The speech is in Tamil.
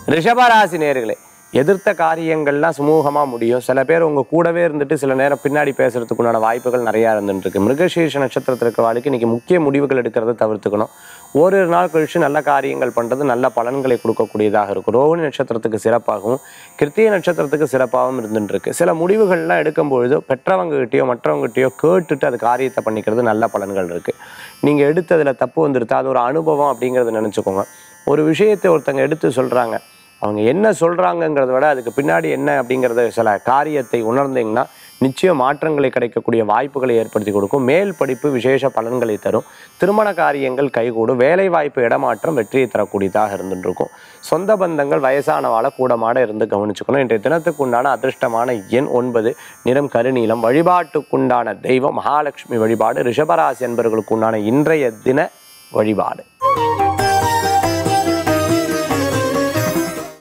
ரிஷபராசி நேர்களே எதிர்த்த காரியங்கள்லாம் சுமூகமாக முடியும் சில பேர் உங்கள் கூடவே இருந்துட்டு சில நேரம் பின்னாடி பேசுறதுக்கு உண்டான வாய்ப்புகள் நிறையா இருந்துட்டு இருக்கு மிருகசீர்ஷ நட்சத்திரத்திற்கு வாழ்க்கை இன்னைக்கு முக்கிய முடிவுகள் எடுக்கிறத தவிர்த்துக்கணும் ஓரிரு நாள் கழிச்சு நல்ல காரியங்கள் பண்ணுறது நல்ல பலன்களை கொடுக்கக்கூடியதாக இருக்கும் ரோஹிணி நட்சத்திரத்துக்கு சிறப்பாகவும் கிருத்திய நட்சத்திரத்துக்கு சிறப்பாகவும் இருந்துட்டு இருக்கு சில முடிவுகள்லாம் எடுக்கும்பொழுது பெற்றவங்ககிட்டயோ மற்றவங்ககிட்டயோ கேட்டுட்டு அது காரியத்தை பண்ணிக்கிறது நல்ல பலன்கள் இருக்கு நீங்க எடுத்ததுல தப்பு வந்துருது அது ஒரு அனுபவம் அப்படிங்கறத நினைச்சுக்கோங்க ஒரு விஷயத்தை ஒருத்தங்க எடுத்து சொல்றாங்க அவங்க என்ன சொல்றாங்கங்கிறத விட அதுக்கு பின்னாடி என்ன அப்படிங்கறத சில காரியத்தை உணர்ந்தீங்கன்னா நிச்சயம் மாற்றங்களை கிடைக்கக்கூடிய வாய்ப்புகளை ஏற்படுத்தி கொடுக்கும் மேல் படிப்பு விசேஷ பலன்களை தரும் திருமண காரியங்கள் கைகூடும் வேலை வாய்ப்பு இடமாற்றம் வெற்றியை தரக்கூடியதாக இருந்துட்டு இருக்கும் சொந்த பந்தங்கள் வயசானவாளை கூடமாட இருந்து கவனிச்சுக்கணும் இன்றைய தினத்துக்கு உண்டான அதிர்ஷ்டமான எண் ஒன்பது நிறம் கருநீலம் வழிபாட்டுக்குண்டான தெய்வம் மகாலட்சுமி வழிபாடு ரிஷபராசி என்பவர்களுக்கு உண்டான இன்றைய தின வழிபாடு